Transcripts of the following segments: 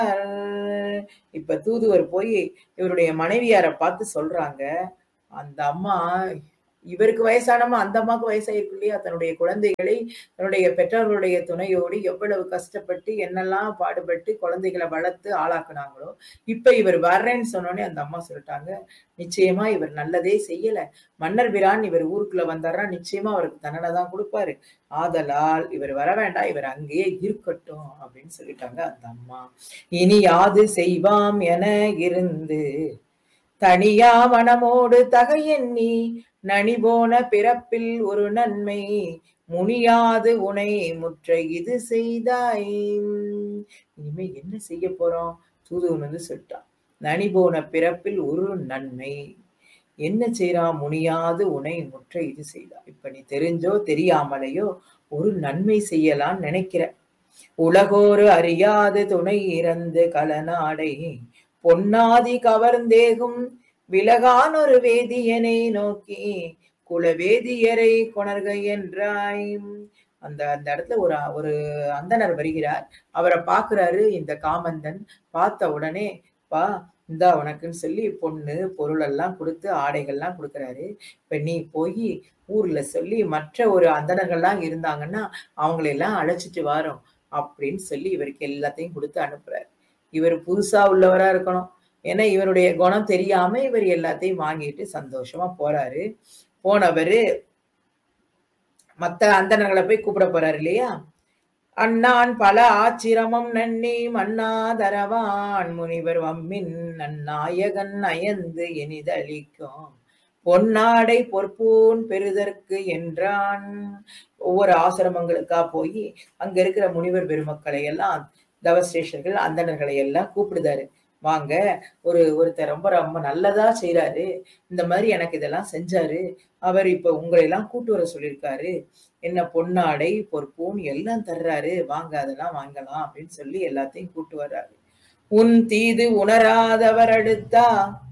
இப்ப தூதுவர் போய் இவருடைய மனைவியார பார்த்து சொல்றாங்க அந்த அம்மா இவருக்கு வயசானம்மா அந்த அம்மாவுக்கு வயசாயிருக்கு இல்லையா தன்னுடைய குழந்தைகளை தன்னுடைய பெற்றோர்களுடைய துணையோடு எவ்வளவு கஷ்டப்பட்டு என்னெல்லாம் பாடுபட்டு குழந்தைகளை வளர்த்து ஆளாக்குனாங்களோ இப்ப இவர் வர்றேன்னு சொன்னோடனே அந்த அம்மா சொல்லிட்டாங்க நிச்சயமா இவர் நல்லதே செய்யல மன்னர் பிரான் இவர் ஊருக்குள்ள வந்தாரா நிச்சயமா அவருக்கு தண்டனை தான் கொடுப்பாரு ஆதலால் இவர் வர வேண்டாம் இவர் அங்கேயே இருக்கட்டும் அப்படின்னு சொல்லிட்டாங்க அந்த அம்மா இனி யாது செய்வாம் என இருந்து தனியா மனமோடு தகையெண்ணி நனி போன பிறப்பில் ஒரு நன்மை முனியாது உனை முற்ற இது செய்தாய் இனிமே என்ன செய்ய போறோம் தூதுவன் வந்து சொல்லிட்டான் நனி போன பிறப்பில் ஒரு நன்மை என்ன செய்யறான் முனியாது உனை முற்ற இது செய்தா இப்ப நீ தெரிஞ்சோ தெரியாமலையோ ஒரு நன்மை செய்யலாம் நினைக்கிற உலகோரு அறியாது துணை இறந்து கலநாடை பொன்னாதி கவர்ந்தேகும் விலகான் ஒரு வேதியனை நோக்கி குலவேதியரை கொணர்க என்றாய் அந்த அந்த இடத்துல ஒரு ஒரு அந்தனர் வருகிறார் அவரை பார்க்கிறாரு இந்த காமந்தன் பார்த்த உடனே பா இந்தா உனக்குன்னு சொல்லி பொண்ணு பொருள் எல்லாம் கொடுத்து ஆடைகள்லாம் கொடுக்குறாரு இப்ப நீ போய் ஊர்ல சொல்லி மற்ற ஒரு அந்தணர்கள்லாம் இருந்தாங்கன்னா அவங்களெல்லாம் அழைச்சிட்டு வரோம் அப்படின்னு சொல்லி இவருக்கு எல்லாத்தையும் கொடுத்து அனுப்புறாரு இவர் புதுசா உள்ளவரா இருக்கணும் ஏன்னா இவருடைய குணம் தெரியாம இவர் எல்லாத்தையும் வாங்கிட்டு சந்தோஷமா போறாரு போனவரு மத்த அந்தணர்களை போய் கூப்பிட போறாரு இல்லையா அண்ணான் பல ஆச்சிரமம் நன்னி மன்னாதரவான் முனிவர் வம்மின் நன்னாயகன் அயந்து இனிதளிக்கும் பொன்னாடை பொற்பூன் பெறுதற்கு என்றான் ஒவ்வொரு ஆசிரமங்களுக்கா போய் அங்க இருக்கிற முனிவர் பெருமக்களை எல்லாம் தவஸ்ரேஷர்கள் அந்தணர்களை எல்லாம் கூப்பிடுதாரு வாங்க ஒரு ஒருத்தர் ரொம்ப ரொம்ப நல்லதா செய்யறாரு இந்த மாதிரி எனக்கு இதெல்லாம் செஞ்சாரு அவர் இப்ப உங்களை எல்லாம் கூட்டு வர சொல்லியிருக்காரு என்ன பொன்னாடை பொற்பூன் எல்லாம் தர்றாரு வாங்க அதெல்லாம் வாங்கலாம் அப்படின்னு சொல்லி எல்லாத்தையும் கூட்டு வர்றாரு உன் தீது உணராதவர் அடுத்தா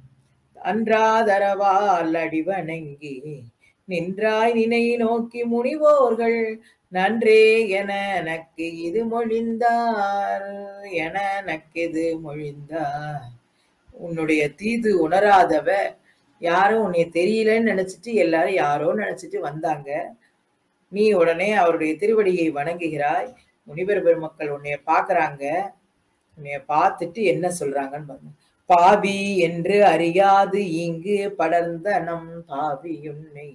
அன்றாதரவால் அடிவணங்கி நின்றாய் நினை நோக்கி முனிவோர்கள் நன்றே என எனக்கு இது மொழிந்தார் என எனக்கு இது மொழிந்தார் உன்னுடைய தீது உணராதவ யாரும் உன்னை தெரியலன்னு நினைச்சிட்டு எல்லாரும் யாரோ நினைச்சிட்டு வந்தாங்க நீ உடனே அவருடைய திருவடியை வணங்குகிறாய் முனிவர் பெருமக்கள் உன்னைய பாக்குறாங்க உன்னைய பார்த்துட்டு என்ன சொல்றாங்கன்னு பாருங்க பாவி என்று அறியாது இங்கு படர்ந்த நம் பாவி உன்னை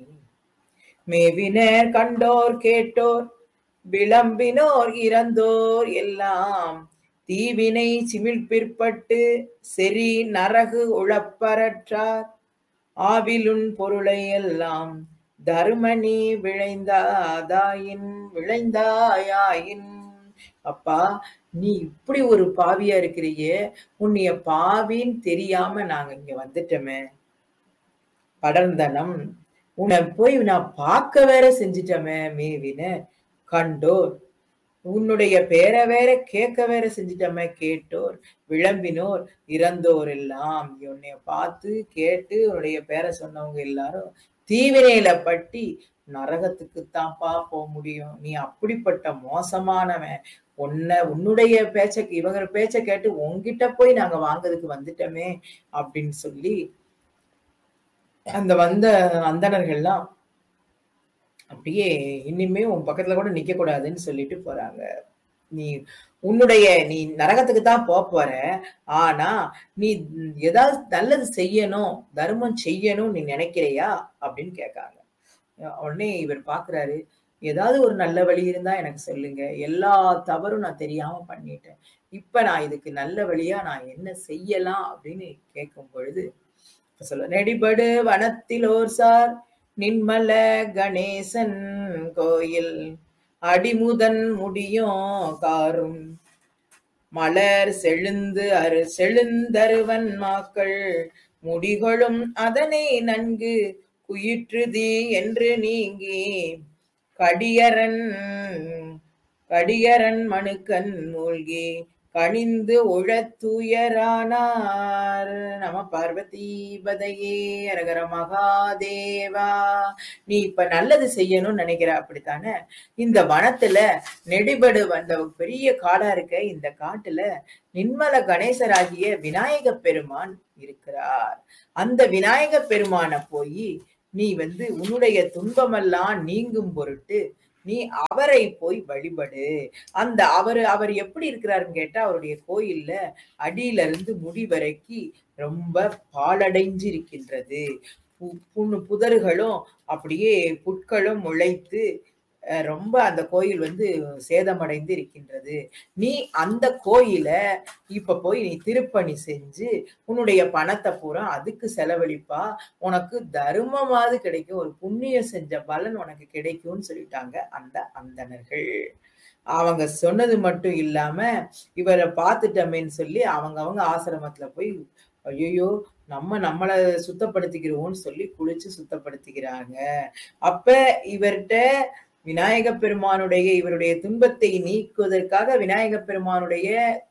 மேவினர் கண்டோர் கேட்டோர் விளம்பினோர் இறந்தோர் எல்லாம் தீவினை சிமிழ் பிற்பட்டு செறி நரகு உழப்பரற்றார் ஆவிலுன் பொருளை எல்லாம் தருமணி விளைந்தாதாயின் விளைந்தாயாயின் அப்பா நீ இப்படி ஒரு பாவியா இருக்கிறியே உன்னைய பாவின்னு தெரியாம நாங்க இங்க வந்துட்டோமே படர்ந்தனம் உன்னை போய் நான் பார்க்க வேற செஞ்சிட்டோமே மேவின கண்டோர் உன்னுடைய பேரை வேற கேட்க வேற செஞ்சிட்டோமே கேட்டோர் விளம்பினோர் இறந்தோர் எல்லாம் உன்னைய பார்த்து கேட்டு உன்னுடைய பேரை சொன்னவங்க எல்லாரும் தீவினையில பட்டி நரகத்துக்கு தான்ப்பா போக முடியும் நீ அப்படிப்பட்ட மோசமானவன் உன்னை உன்னுடைய பேச்ச இவங்க பேச்ச கேட்டு உன்கிட்ட போய் நாங்க வாங்குறதுக்கு வந்துட்டோமே அப்படின்னு சொல்லி அந்த வந்த அந்தணர்கள்லாம் அப்படியே இனிமே உன் பக்கத்துல கூட நிக்க கூடாதுன்னு சொல்லிட்டு போறாங்க நீ உன்னுடைய நீ நரகத்துக்கு தான் போக போற ஆனா நீ ஏதாவது நல்லது செய்யணும் தர்மம் செய்யணும் நீ நினைக்கிறையா அப்படின்னு கேட்காங்க உடனே இவர் பாக்குறாரு ஏதாவது ஒரு நல்ல வழி இருந்தா எனக்கு சொல்லுங்க எல்லா தவறும் நான் தெரியாம பண்ணிட்டேன் இப்ப நான் இதுக்கு நல்ல வழியா நான் என்ன செய்யலாம் அப்படின்னு கேட்கும் பொழுது சொல்ல நெடிபடு வனத்திலோர் சார் நின்மல கணேசன் கோயில் அடிமுதன் முடியும் காரும் மலர் செழுந்து அரு செழுந்தருவன் மாக்கள் முடிகளும் அதனை நன்கு குயிற்றுதி என்று நீங்கி கடியரன் கடியரன் மணுக்கன் மூழ்கி கனிந்து உழத்துயரானார் நம பார்வதி பதையே அரகர மகாதேவா நீ இப்ப நல்லது செய்யணும்னு நினைக்கிற அப்படித்தானே இந்த வனத்துல நெடுபடு வந்த பெரிய காடா இருக்க இந்த காட்டுல நின்மல கணேசராகிய விநாயக பெருமான் இருக்கிறார் அந்த விநாயக பெருமான போய் நீ வந்து உன்னுடைய துன்பமெல்லாம் நீங்கும் பொருட்டு நீ அவரை போய் வழிபடு அந்த அவர் அவர் எப்படி இருக்கிறாருன்னு கேட்டா அவருடைய கோயில்ல அடியில இருந்து முடி வரைக்கும் ரொம்ப பாலடைஞ்சு இருக்கின்றது பு- புண்ணு புதர்களும் அப்படியே புட்களும் முளைத்து அஹ், ரொம்ப அந்த கோயில் வந்து சேதமடைந்து இருக்கின்றது நீ அந்த கோயில இப்ப போய் நீ திருப்பணி செஞ்சு உன்னுடைய பணத்தை பூரா அதுக்கு செலவழிப்பா உனக்கு தர்மமாவது கிடைக்கும் ஒரு புண்ணியம் செஞ்ச பலன் உனக்கு கிடைக்கும்னு சொல்லிட்டாங்க அந்த அந்தணர்கள் அவங்க சொன்னது மட்டும் இல்லாம இவரை பார்த்துட்டோமேன்னு சொல்லி அவங்க அவங்க ஆசிரமத்துல போய் ஐயோ நம்ம நம்மளை சுத்தப்படுத்திக்கிறோம்னு சொல்லி குளிச்சு சுத்தப்படுத்திக்கிறாங்க அப்ப இவர்கிட்ட விநாயக பெருமானுடைய இவருடைய துன்பத்தை நீக்குவதற்காக விநாயக பெருமானுடைய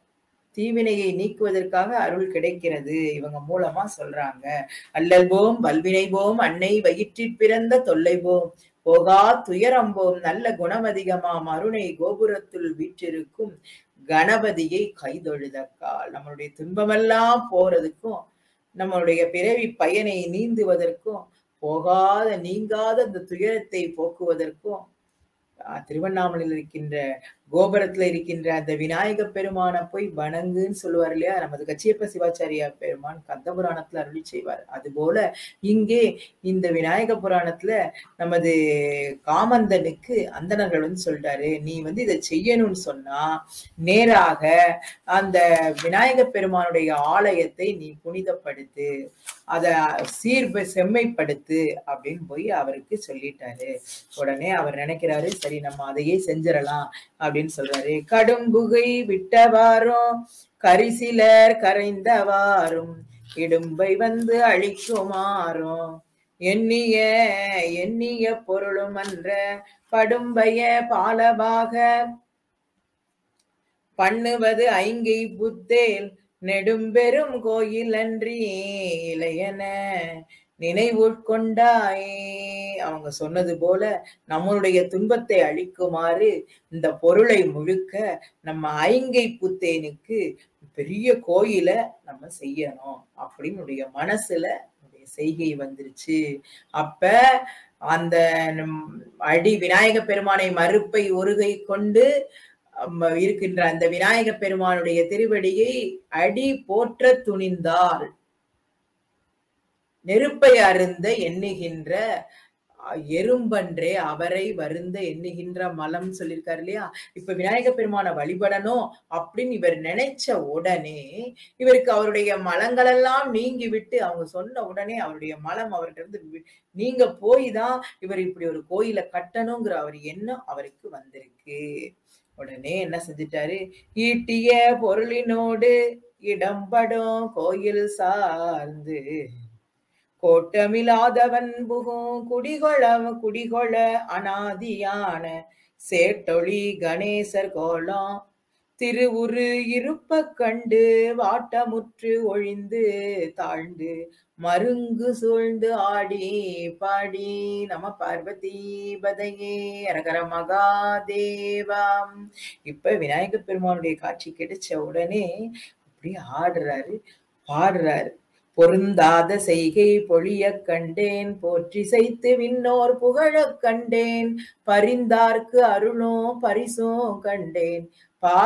தீவினையை நீக்குவதற்காக அருள் கிடைக்கிறது இவங்க மூலமா சொல்றாங்க அல்லல் போம் வல்வினை போம் அன்னை வயிற்றிற் பிறந்த தொல்லை போம் போகா துயரம்போம் நல்ல குணமதிகமாம் அருணை கோபுரத்துள் வீற்றிருக்கும் கணபதியை கைதொழுதக்கால் நம்மளுடைய துன்பமெல்லாம் போறதுக்கும் நம்மளுடைய பிறவி பயனை நீந்துவதற்கும் போகாத நீங்காத அந்த துயரத்தை போக்குவதற்கும் ஆஹ், திருவண்ணாமலையில் இருக்கின்ற கோபுரத்துல இருக்கின்ற அந்த விநாயக பெருமானை போய் வணங்குன்னு சொல்லுவார் இல்லையா நமது கச்சியப்ப சிவாச்சாரியா பெருமான் கந்த புராணத்துல அருளி செய்வார் அதுபோல இங்கே இந்த விநாயக புராணத்துல நமது காமந்தனுக்கு அந்தணர்கள் வந்து சொல்றாரு நீ வந்து இதை செய்யணும்னு சொன்னா நேராக அந்த விநாயக பெருமானுடைய ஆலயத்தை நீ புனிதப்படுத்து அத சீர் செம்மைப்படுத்து அப்படின்னு போய் அவருக்கு சொல்லிட்டாரு உடனே அவர் நினைக்கிறாரு சரி நம்ம அதையே செஞ்சிடலாம் அப்படின்னு சொல்றாரு கடும்புகை விட்டவாறும் கரிசிலர் கரைந்தவாறும் இடும்பை வந்து அழிக்குமாறும் எண்ணிய எண்ணிய பொருளும் அன்ற படும்பய பாலபாக பண்ணுவது ஐங்கை புத்தேல் நெடும்பெரும் கோயில் அன்றி இளையன நினைவுட்கொண்டாயே அவங்க சொன்னது போல நம்மளுடைய துன்பத்தை அழிக்குமாறு இந்த பொருளை முழுக்க நம்ம ஐங்கை புத்தேனுக்கு பெரிய கோயில நம்ம செய்யணும் அப்படின்னு மனசுல உடைய செய்கை வந்துருச்சு அப்ப அந்த நம் அடி விநாயக பெருமானை மறுப்பை ஒருகை கொண்டு அம்ம இருக்கின்ற அந்த விநாயக பெருமானுடைய திருவடியை அடி போற்ற துணிந்தாள் நெருப்பை அருந்த எண்ணுகின்ற அஹ், எறும்பன்றே அவரை வருந்த எண்ணுகின்ற மலம் சொல்லியிருக்காரு இல்லையா இப்ப விநாயக பெருமானை வழிபடணும் அப்படின்னு இவர் நினைச்ச உடனே இவருக்கு அவருடைய மலங்களெல்லாம் நீங்கி விட்டு அவங்க சொன்ன உடனே அவருடைய மலம் அவர்கிட்ட இருந்து வி- நீங்க போய் தான் இவர் இப்படி ஒரு கோயிலை கட்டணுங்கிற அவர் எண்ணம் அவருக்கு வந்திருக்கு உடனே என்ன செஞ்சிட்டாரு ஈட்டிய பொருளினோடு இடம்படும் கோயில் சார்ந்து கோட்டமில்லாதவன் புகும் குடிகொள குடிகொள அனாதியான சேட்டொளி கணேசர் கோலம் திருவுரு இருப்ப கண்டு வாட்டமுற்று ஒழிந்து தாழ்ந்து மருங்கு சூழ்ந்து ஆடி பாடி நம பார்வதி பதையே அரகர மகாதேவாம் இப்ப விநாயக பெருமானுடைய காட்சி கிடைச்ச உடனே அப்படியே ஆடுறாரு பாடுறாரு பொருந்தாத செய்கை பொழியக் கண்டேன் போற்றி செய்து விண்ணோர் புகழக் கண்டேன் பரிந்தார்க்கு அருளும் பரிசும் கண்டேன் பா